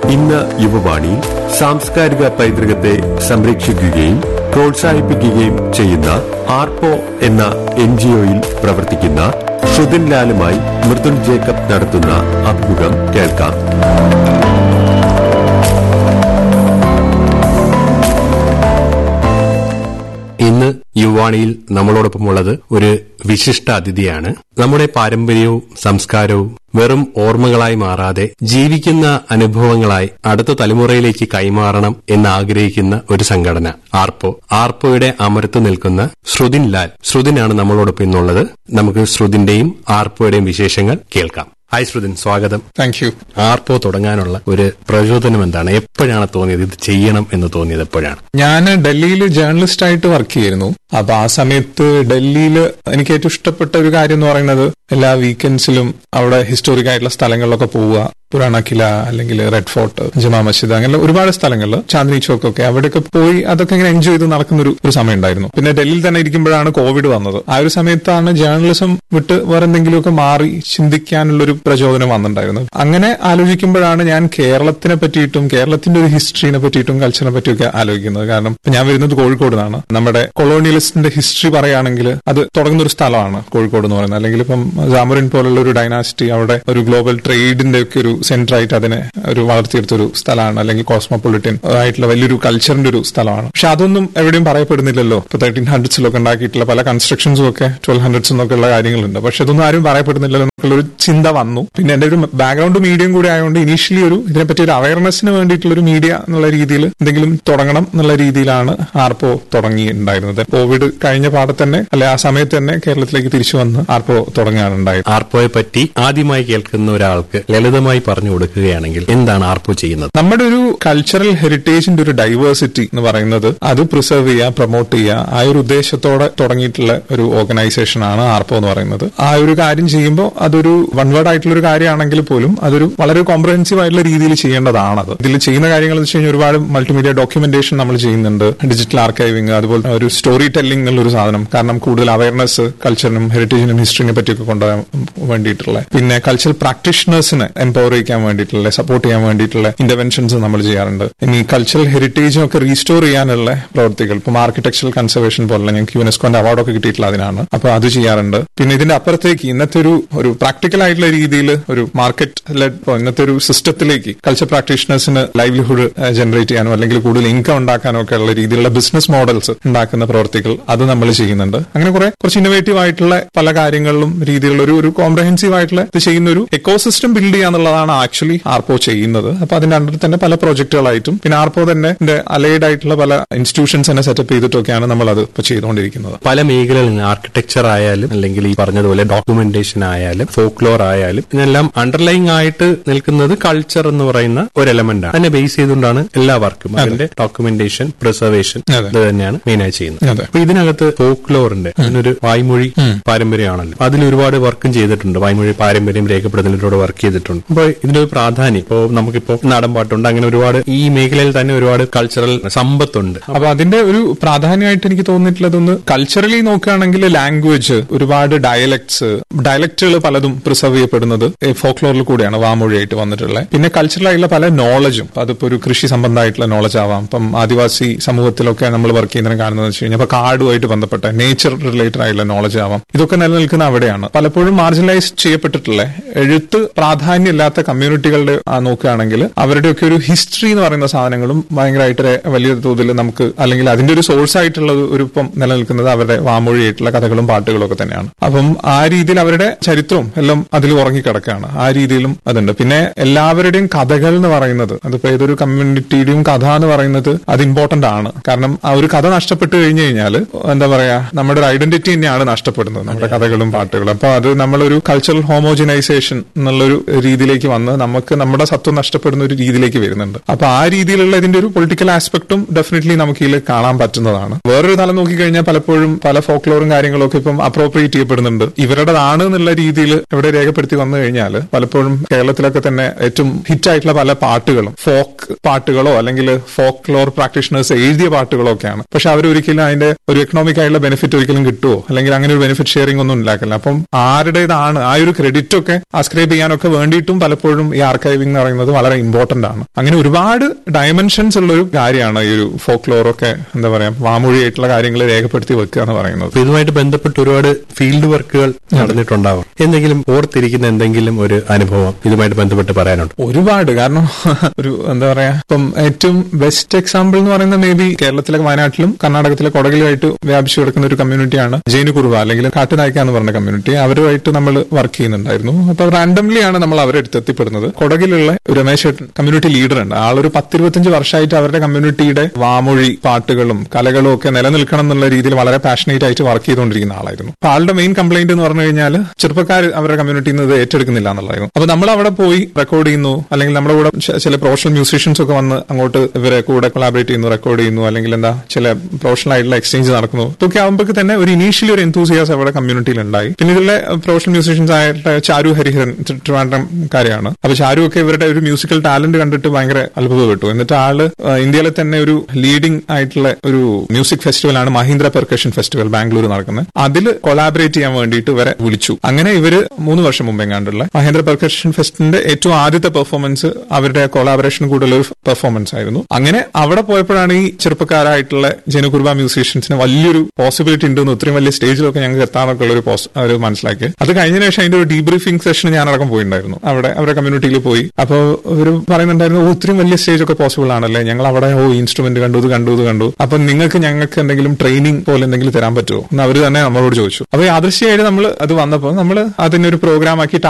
ഇന്ന് യുവവാണി സാംസ്കാരിക പൈതൃകത്തെ സംരക്ഷിക്കുകയും പ്രോത്സാഹിപ്പിക്കുകയും ചെയ്യുന്ന ആർപ്പോ എന്ന എൻ ജി ഒയിൽ പ്രവർത്തിക്കുന്ന ഷുദിൻ ലാലുമായി മൃദുൽ ജേക്കബ് നടത്തുന്ന അഭിമുഖം കേൾക്കാം ഇന്ന് യുവാണിയിൽ നമ്മളോടൊപ്പമുള്ളത് ഒരു വിശിഷ്ട അതിഥിയാണ് നമ്മുടെ പാരമ്പര്യവും സംസ്കാരവും വെറും ഓർമ്മകളായി മാറാതെ ജീവിക്കുന്ന അനുഭവങ്ങളായി അടുത്ത തലമുറയിലേക്ക് കൈമാറണം എന്ന് ആഗ്രഹിക്കുന്ന ഒരു സംഘടന ആർപ്പോ ആർപ്പോയുടെ അമരത്ത് നിൽക്കുന്ന ശ്രുതിൻ ലാൽ ശ്രുതിനാണ് നമ്മളോടൊപ്പം ഇന്നുള്ളത് നമുക്ക് ശ്രുതിന്റെയും ആർപ്പോയുടെയും വിശേഷങ്ങൾ കേൾക്കാം ഹായ് ശ്രുതിൻ സ്വാഗതം താങ്ക് യു ആർപ്പോ തുടങ്ങാനുള്ള ഒരു പ്രചോദനം എന്താണ് എപ്പോഴാണ് തോന്നിയത് ഇത് ചെയ്യണം എന്ന് തോന്നിയത് എപ്പോഴാണ് ഞാൻ ഡൽഹിയിൽ ജേർണലിസ്റ്റ് ആയിട്ട് വർക്ക് ചെയ്യുന്നു അപ്പൊ ആ സമയത്ത് ഡൽഹിയിൽ എനിക്ക് ഏറ്റവും ഇഷ്ടപ്പെട്ട ഒരു കാര്യം എന്ന് പറയുന്നത് എല്ലാ വീക്കെൻഡ്സിലും അവിടെ ഹിസ്റ്റോറിക് ആയിട്ടുള്ള സ്ഥലങ്ങളിലൊക്കെ പോവുക പുരാണ കില അല്ലെങ്കിൽ റെഡ് ഫോർട്ട് ജമാ മസ്ജിദ് അങ്ങനെ ഒരുപാട് സ്ഥലങ്ങളിൽ ചാന്ദിനി ചോക്ക് ഒക്കെ അവിടെയൊക്കെ പോയി അതൊക്കെ ഇങ്ങനെ എൻജോയ് ചെയ്ത് നടക്കുന്ന ഒരു ഒരു സമയം ഉണ്ടായിരുന്നു പിന്നെ ഡൽഹിയിൽ തന്നെ ഇരിക്കുമ്പോഴാണ് കോവിഡ് വന്നത് ആ ഒരു സമയത്താണ് ജേർണലിസം വിട്ട് വേറെ എന്തെങ്കിലുമൊക്കെ മാറി ചിന്തിക്കാനുള്ള ഒരു പ്രചോദനം വന്നിട്ടുണ്ടായിരുന്നത് അങ്ങനെ ആലോചിക്കുമ്പോഴാണ് ഞാൻ കേരളത്തിനെ പറ്റിയിട്ടും കേരളത്തിന്റെ ഒരു ഹിസ്റ്ററിനെ പറ്റിയിട്ടും കൾച്ചറിനെ പറ്റിയൊക്കെ ആലോചിക്കുന്നത് കാരണം ഇപ്പൊ ഞാൻ വരുന്നത് കോഴിക്കോട് നിന്നാണ് നമ്മുടെ കൊളോണിയലിസ്റ്റിന്റെ ഹിസ്റ്ററി പറയുകയാണെങ്കിൽ അത് തുടങ്ങുന്ന ഒരു സ്ഥലമാണ് കോഴിക്കോട് എന്ന് പറയുന്നത് അല്ലെങ്കിൽ ഇപ്പം ജാമറിൻ പോലുള്ള ഒരു ഡൈനാസിറ്റി അവിടെ ഒരു ഗ്ലോബൽ ട്രേഡിന്റെ ഒക്കെ ഒരു സെന്റർ ആയിട്ട് അതിനെ ഒരു വളർത്തിയെടുത്ത ഒരു സ്ഥലമാണ് അല്ലെങ്കിൽ കോസ്മോപൊളിറ്റൻ ആയിട്ടുള്ള വലിയൊരു കൾച്ചറിന്റെ ഒരു സ്ഥലമാണ് പക്ഷെ അതൊന്നും എവിടെയും പറയപ്പെടുന്നില്ലല്ലോ ഇപ്പൊ തേർട്ടീൻ ഹൺഡ്രഡ്സിലൊക്കെ ഉണ്ടാക്കിയിട്ടുള്ള പല കൺസ്ട്രക്ഷൻസും ഒക്കെ ട്വൽവ് ഹൺഡ്രഡ്സ് എന്നൊക്കെ ഉള്ള കാര്യങ്ങളുണ്ട് പക്ഷെ അതൊന്നും ആരും പറയപ്പെടുന്നില്ലല്ലോ എന്നുള്ള ഒരു ചിന്ത വന്നു പിന്നെ എന്റെ ഒരു ബാക്ക്ഗ്രൗണ്ട് മീഡിയം കൂടി ആയതുകൊണ്ട് ഇനീഷ്യലി ഒരു ഇതിനെപ്പറ്റി ഒരു അവയർനെസ്സിന് വേണ്ടിയിട്ടുള്ള ഒരു മീഡിയ എന്നുള്ള രീതിയിൽ എന്തെങ്കിലും തുടങ്ങണം എന്നുള്ള രീതിയിലാണ് ആർപ്പോ തുടങ്ങിയിട്ടുണ്ടായിരുന്നത് കോവിഡ് കഴിഞ്ഞ പാടെ തന്നെ അല്ലെ ആ സമയത്ത് തന്നെ കേരളത്തിലേക്ക് തിരിച്ചു വന്ന് ആർപ്പോ തുടങ്ങുകയാണ് ഉണ്ടായത് ആർപ്പോയെ പറ്റി ആദ്യമായി കേൾക്കുന്ന ഒരാൾക്ക് ലളിതമായി പറഞ്ഞു കൊടുക്കുകയാണെങ്കിൽ എന്താണ് ആർപ്പോ ചെയ്യുന്നത് നമ്മുടെ ഒരു കൾച്ചറൽ ഹെറിറ്റേജിന്റെ ഒരു ഡൈവേഴ്സിറ്റി എന്ന് പറയുന്നത് അത് പ്രിസർവ് ചെയ്യുക പ്രൊമോട്ട് ചെയ്യുക ആ ഒരു ഉദ്ദേശത്തോടെ തുടങ്ങിയിട്ടുള്ള ഒരു ഓർഗനൈസേഷൻ ആണ് ആർപ്പോ എന്ന് പറയുന്നത് ആ ഒരു കാര്യം ചെയ്യുമ്പോൾ അതൊരു വൺ വേർഡ് ആയിട്ടുള്ള ഒരു കാര്യമാണെങ്കിൽ പോലും അതൊരു വളരെ കോംപ്രഹെൻസീവ് ആയിട്ടുള്ള രീതിയിൽ ചെയ്യേണ്ടതാണത് ഇതിൽ ചെയ്യുന്ന കാര്യങ്ങൾ എന്ന് വെച്ച് കഴിഞ്ഞാൽ ഒരുപാട് മൾട്ടിമീഡിയ ഡോക്യുമെന്റേഷൻ നമ്മൾ ചെയ്യുന്നുണ്ട് ഡിജിറ്റൽ ആർക്കൈവിംഗ് അതുപോലെ ഒരു സ്റ്റോറി ടെല്ലിംഗ് എന്നുള്ള ഒരു സാധനം കാരണം കൂടുതൽ അവയർനെസ് കൾച്ചറിനും ഹെറിറ്റേജിനും ഹിസ്റ്ററിനെ പറ്റിയൊക്കെ കൊണ്ടുപോകാൻ വേണ്ടിയിട്ടുള്ള പിന്നെ കൾച്ചറൽ പ്രാക്ടീഷണേഴ്സിനെ എംപവർ ചെയ്യാൻ വേണ്ടിയിട്ടുള്ള സപ്പോർട്ട് ചെയ്യാൻ വേണ്ടിയിട്ടുള്ള ഇന്റർവെൻഷൻസ് നമ്മൾ ചെയ്യാറുണ്ട് ഇനി കൾച്ചറൽ ഹെറിറ്റേജും ഒക്കെ റീസ്റ്റോർ ചെയ്യാനുള്ള പ്രവൃത്തികൾ ഇപ്പം ആർക്കിടെക്ചറൽ കൺസർവേഷൻ പോലുള്ള ഞങ്ങൾക്ക് യുനെസ്കോന്റെ അവാർഡൊക്കെ കിട്ടിയിട്ടുള്ള അതിനാണ് അപ്പൊ അത് ചെയ്യാറുണ്ട് പിന്നെ ഇതിന്റെ അപ്പുറത്തേക്ക് ഇന്നത്തെ ഒരു ഒരു പ്രാക്ടിക്കൽ ആയിട്ടുള്ള രീതിയിൽ ഒരു മാർക്കറ്റ് ലെഡ് ഇന്നത്തെ ഒരു സിസ്റ്റത്തിലേക്ക് കൾച്ചർ പ്രാക്ടീഷണേഴ്സിന് ലൈവ്ലിഹുഡ് ജനറേറ്റ് ചെയ്യാനോ അല്ലെങ്കിൽ കൂടുതൽ ഇൻകം ഉണ്ടാക്കാനോ ഒക്കെ ഉള്ള രീതിയിലുള്ള ബിസിനസ് മോഡൽസ് ഉണ്ടാക്കുന്ന പ്രവർത്തികൾ അത് നമ്മൾ ചെയ്യുന്നുണ്ട് അങ്ങനെ കുറെ കുറച്ച് ഇന്നോവേറ്റീവ് ആയിട്ടുള്ള പല കാര്യങ്ങളിലും രീതിയിലുള്ള ഒരു ഒരു കോംപ്രഹെൻസീവ് ആയിട്ടുള്ള ഇത് ചെയ്യുന്ന ഒരു എക്കോസിസ്റ്റം ബിൽഡ് ചെയ്യുക എന്നുള്ളതാണ് ആക്ച്വലി ആർപ്പോ ചെയ്യുന്നത് അപ്പൊ അതിന്റെ അണ്ടർ തന്നെ പല പ്രോജക്റ്റുകളായിട്ടും പിന്നെ ആർപ്പോ തന്നെ അലൈഡ് ആയിട്ടുള്ള പല ഇൻസ്റ്റിറ്റ്യൂഷൻസ് തന്നെ സെറ്റപ്പ് ചെയ്തിട്ടൊക്കെയാണ് നമ്മൾ അത് ഇപ്പൊ ചെയ്തുകൊണ്ടിരിക്കുന്നത് പല മേഖലകളിൽ ആർക്കിടെക്ചർ ആയാലും അല്ലെങ്കിൽ ഈ പറഞ്ഞതുപോലെ ഡോക്യുമെന്റേഷൻ ആയാലും ഫോക്ലോർ ആയാലും ഇതിനെല്ലാം അണ്ടർലൈങ് ആയിട്ട് നിൽക്കുന്നത് കൾച്ചർ എന്ന് പറയുന്ന ഒരു എലമെന്റ് ആണ് അതിനെ ബേസ് ചെയ്തുകൊണ്ടാണ് എല്ലാ വർക്കും അതിന്റെ ഡോക്യുമെന്റേഷൻ പ്രിസർവേഷൻ അതെ. ഇത് തന്നെയാണ് മെയിൻ ആയി ചെയ്യുന്നത് അതെ. അപ്പൊ ഇതിനകത്ത് ഫോക്ലോറിന്റെ അതിനൊരു വായ്മൊഴി പാരമ്പര്യമാണല്ലോ അതിൽ ഒരുപാട് വർക്കും ചെയ്തിട്ടുണ്ട് വായ്മൊഴി പാരമ്പര്യം രേഖപ്പെടുത്തുന്നതിലൂടെ വർക്ക് ചെയ്തിട്ടുണ്ട് അപ്പോൾ ഇതിന്റെ ഒരു പ്രാധാന്യം ഇപ്പോ നമുക്കിപ്പോ നാടൻ പാട്ടുണ്ട് അങ്ങനെ ഒരുപാട് ഈ മേഖലയിൽ തന്നെ ഒരുപാട് കൾച്ചറൽ സമ്പത്തുണ്ട് അപ്പൊ അതിന്റെ ഒരു പ്രാധാന്യമായിട്ട് എനിക്ക് തോന്നിയിട്ടുള്ളത് ഒന്ന് കൾച്ചറലി നോക്കുകയാണെങ്കിൽ ലാംഗ്വേജ് ഒരുപാട് ഡയലക്ട്സ് ഡയലക്റ്റുകൾ പലതും പ്രിസർവ് ചെയ്യപ്പെടുന്നത് ഫോക്ലോറിൽ കൂടെയാണ് വാമൊഴിയായിട്ട് വന്നിട്ടുള്ളത് പിന്നെ കൾച്ചറലായിട്ടുള്ള പല നോളജും അതിപ്പോ ഒരു കൃഷി സംബന്ധമായിട്ടുള്ള നോളജ് ആവാം ഇപ്പം ആദിവാസി സമൂഹത്തിലൊക്കെ നമ്മൾ വർക്ക് ചെയ്യുന്നതിന് കാണുന്നത് വെച്ച് കഴിഞ്ഞാൽ ഇപ്പൊ കാടുമായിട്ട് ബന്ധപ്പെട്ട നേച്ചർ റിലേറ്റഡ് ആയിട്ടുള്ള നോളജ് ആവാം ഇതൊക്കെ നിലനിൽക്കുന്ന അവിടെയാണ് പലപ്പോഴും മാർജിനലൈസ് ചെയ്യപ്പെട്ടിട്ടുള്ള എഴുത്ത് പ്രാധാന്യമില്ലാത്ത കമ്മ്യൂണിറ്റികളുടെ ആ നോക്കുകയാണെങ്കിൽ അവരുടെയൊക്കെ ഒരു ഹിസ്റ്ററി എന്ന് പറയുന്ന സാധനങ്ങളും ഭയങ്കരമായിട്ട് വലിയ തോതിൽ നമുക്ക് അല്ലെങ്കിൽ അതിന്റെ ഒരു സോഴ്സ് ആയിട്ടുള്ള ഒരു ഇപ്പം നിലനിൽക്കുന്നത് അവരുടെ വാമൊഴിയായിട്ടുള്ള കഥകളും പാട്ടുകളും ഒക്കെ തന്നെയാണ് അപ്പം ആ രീതിയിൽ അവരുടെ ചരിത്രവും എല്ലാം അതിൽ ഉറങ്ങിക്കിടക്കുകയാണ് ആ രീതിയിലും അതുണ്ട് പിന്നെ എല്ലാവരുടെയും കഥകൾ എന്ന് പറയുന്നത് അതിപ്പോ ഏതൊരു കമ്മ്യൂണിറ്റിയുടെയും കഥ എന്ന് പറയുന്നത് അത് ഇമ്പോർട്ടന്റ് ആണ് കാരണം ആ ഒരു കഥ നഷ്ടപ്പെട്ടു കഴിഞ്ഞു കഴിഞ്ഞാൽ എന്താ പറയാ നമ്മുടെ ഒരു ഐഡന്റിറ്റി തന്നെയാണ് നഷ്ടപ്പെടുന്നത് നമ്മുടെ കഥകളും പാട്ടുകളും അപ്പൊ അത് നമ്മളൊരു കൾച്ചറൽ ഹോമോജനൈസേഷൻ എന്നുള്ളൊരു രീതിയിലേക്ക് വന്ന് നമുക്ക് നമ്മുടെ സത്വം നഷ്ടപ്പെടുന്ന ഒരു രീതിയിലേക്ക് വരുന്നുണ്ട് അപ്പൊ ആ രീതിയിലുള്ള ഇതിന്റെ ഒരു പൊളിറ്റിക്കൽ ആസ്പെക്ടും ഡെഫിനറ്റ്ലി നമുക്ക് ഇതിൽ കാണാൻ പറ്റുന്നതാണ് വേറൊരു തലം നോക്കിക്കഴിഞ്ഞാൽ പലപ്പോഴും പല ഫോക്ലോറും കാര്യങ്ങളും ഒക്കെ ഇപ്പം അപ്രോപ്രിയേറ്റ് ചെയ്യപ്പെടുന്നുണ്ട് ഇവരുടേതാണ് എന്നുള്ള രീതിയിൽ ഇവിടെ രേഖപ്പെടുത്തി വന്നു കഴിഞ്ഞാൽ പലപ്പോഴും കേരളത്തിലൊക്കെ തന്നെ ഏറ്റവും ഹിറ്റ് ആയിട്ടുള്ള പല പാട്ടുകളും ഫോക്ക് പാട്ടുകളോ അല്ലെങ്കിൽ ഫോക്ക് ലോർ പ്രാക്ടീഷണേഴ്സ് എഴുതിയ പാട്ടുകളോ ഒക്കെയാണ് പക്ഷെ അവർ ഒരിക്കലും അതിന്റെ ഒരു എക്കണോമിക് ആയിട്ടുള്ള ബെനിഫിറ്റ് ഒരിക്കലും കിട്ടുമോ അല്ലെങ്കിൽ അങ്ങനെ ഒരു ബെനിഫിറ്റ് ഷെയറിംഗ് ഒന്നും ഉണ്ടാക്കില്ല അപ്പം ആരുടേതാണ് ആ ഒരു ക്രെഡിറ്റ് ഒക്കെ അസ്ക്രൈബ് ചെയ്യാനൊക്കെ വേണ്ടിയിട്ടും പലപ്പോഴും ഈ ആർക്കൈവിംഗ് എന്ന് പറയുന്നത് വളരെ ഇമ്പോർട്ടന്റ് ആണ് അങ്ങനെ ഒരുപാട് ഡയമെൻഷൻസ് ഉള്ള ഒരു കാര്യമാണ് ഈ ഒരു ഫോക്ക് ലോർ ഒക്കെ എന്താ പറയാ വാമൊഴിയായിട്ടുള്ള കാര്യങ്ങൾ രേഖപ്പെടുത്തി വെക്കുക എന്ന് പറയുന്നത് അപ്പൊ ഇതുമായിട്ട് ബന്ധപ്പെട്ട് ഒരുപാട് ഫീൽഡ് വർക്കുകൾ നടന്നിട്ടുണ്ടാവും എന്തെങ്കിലും ഓർത്തിരിക്കുന്ന എന്തെങ്കിലും ഒരു അനുഭവം ഇതുമായിട്ട് ബന്ധപ്പെട്ട് പറയാനുണ്ട് ഒരുപാട് കാരണം ഒരു എന്താ പറയാ ഇപ്പം ഏറ്റവും ബെസ്റ്റ് എക്സാമ്പിൾ എന്ന് പറയുന്നത് മേ ബി കേരളത്തിലെ വയനാട്ടിലും കർണാടകത്തിലെ കൊടകിലുമായിട്ട് വ്യാപിച്ചു കിടക്കുന്ന ഒരു കമ്മ്യൂണിറ്റിയാണ് ജൈനു കുറുവ അല്ലെങ്കിൽ കാട്ടുനായ്ക്ക എന്ന് പറഞ്ഞ കമ്മ്യൂണിറ്റി അവരുമായിട്ട് നമ്മൾ വർക്ക് ചെയ്യുന്നുണ്ടായിരുന്നു അപ്പൊ റാൻഡംലി ആണ് നമ്മൾ അവരെ അടുത്ത് എത്തിപ്പെടുന്നത് കൊടകിലുള്ള ഒരു രമേശ് ഏട്ടൻ കമ്മ്യൂണിറ്റി ലീഡർ ഉണ്ട് ആളൊരു പത്തിരുപത്തഞ്ച് വർഷമായിട്ട് അവരുടെ കമ്മ്യൂണിറ്റിയുടെ വാമൊഴി പാട്ടുകളും കലകളും ഒക്കെ നിലനിൽക്കണം എന്നുള്ള രീതിയിൽ വളരെ പാഷനേറ്റ് ആയിട്ട് വർക്ക് ചെയ്തുകൊണ്ടിരിക്കുന്ന ആളായിരുന്നു അപ്പൊ ആളുടെ മെയിൻ കംപ്ലൈന്റ് എന്ന് പറഞ്ഞു കഴിഞ്ഞാൽ ചെറുപ്പക്കാർ അവരുടെ കമ്മ്യൂണിറ്റിയിൽ നിന്ന് ഇത് ഏറ്റെടുക്കുന്നില്ല എന്നുള്ളതായിരുന്നു അപ്പൊ നമ്മൾ അവിടെ പോയി റെക്കോർഡ് ചെയ്യുന്നു അല്ലെങ്കിൽ നമ്മുടെ കൂടെ ച- ചില പ്രൊഫഷണൽ മ്യൂസീഷ്യൻസ് ഒക്കെ വന്ന് അങ്ങോട്ട് ഇവരെ കൂടെ കൊളാബറേറ്റ് ചെയ്യുന്നു റെക്കോർഡ് ചെയ്യുന്നു അല്ലെങ്കിൽ എന്താ ചില പ്രൊഫഷണൽ ആയിട്ടുള്ള എക്സ്ചേഞ്ച് നടക്കുന്നു ഇതൊക്കെ ആകുമ്പോൾ തന്നെ ഒരു ഇനീഷ്യലി ഒരു എന്തൂസിയാസ് അവിടെ കമ്മ്യൂണിറ്റിയിൽ ഉണ്ടായി പിന്നെ ഇതിലെ പ്രൊഫഷണൽ മ്യൂസീഷ്യൻസ് ആയിട്ട് ചാരു ഹരിഹരൻ ത്രി- ട്രിവാൻഡ്രം കാര്യമാണ് അപ്പൊ ചാരു ഒക്കെ ഇവരുടെ ഒരു മ്യൂസിക്കൽ ടാലന്റ് കണ്ടിട്ട് ഭയങ്കര അത്ഭുതപ്പെട്ടു എന്നിട്ട് ആള് ആ, ഇന്ത്യയിലെ തന്നെ ഒരു ലീഡിംഗ് ആയിട്ടുള്ള ഒരു മ്യൂസിക് ഫെസ്റ്റിവലാണ് മഹീന്ദ്ര പെർക്കഷൻ ഫെസ്റ്റിവൽ ബാംഗ്ലൂർ നടക്കുന്നത് അതിൽ കൊളാബറേറ്റ് ചെയ്യാൻ വേണ്ടിയിട്ട് ഇവരെ വിളിച്ചു അങ്ങനെ ഇവര് മൂന്ന് വർഷം മുമ്പ് എങ്ങാണ്ടുള്ള മഹേന്ദ്ര പെർക്കഷൻ ഫെസ്റ്റിന്റെ ഏറ്റവും ആദ്യത്തെ പെർഫോമൻസ് അവരുടെ കൊളാബറേഷൻ കൂടുതൽ ഒരു പെർഫോമൻസ് ആയിരുന്നു അങ്ങനെ അവിടെ പോയപ്പോഴാണ് ഈ ചെറുപ്പക്കാരായിട്ടുള്ള ജനകുർബ മ്യൂസീഷ്യൻസിന് വലിയൊരു പോസിബിലിറ്റി ഉണ്ടെന്ന് ഇത്രയും വലിയ സ്റ്റേജിലൊക്കെ ഞങ്ങൾക്ക് എത്താനൊക്കെ ഉള്ള ഒരു പോസ് ഒരു മനസ്സിലാക്കി അത് കഴിഞ്ഞതിന് ശേഷം അതിന്റെ ഒരു ഡീബ്രീഫിംഗ് സെഷൻ ഞാൻ അടക്കം പോയിട്ടുണ്ടായിരുന്നു അവിടെ അവരുടെ കമ്മ്യൂണിറ്റിയിൽ പോയി അപ്പോൾ ഇവർ പറയുന്നുണ്ടായിരുന്നു ഓ ഇത്രയും വലിയ സ്റ്റേജ് ഒക്കെ പോസിബിൾ ആണല്ലേ ഞങ്ങൾ അവിടെ ഓ ഇൻസ്ട്രുമെന്റ് കണ്ടു ഇത് കണ്ടു ഇത് കണ്ടു അപ്പൊ നിങ്ങൾക്ക് ഞങ്ങൾക്ക് എന്തെങ്കിലും ട്രെയിനിങ് പോലെ എന്തെങ്കിലും തരാൻ പറ്റുമോ എന്ന് അവർ തന്നെ നമ്മളോട് ചോദിച്ചു അപ്പൊ യാദൃശ്യമായിട്ട് നമ്മൾ അത് വന്നപ്പോൾ നമ്മൾ അതിനൊരു പ്രോഗ്രാം ആക്കി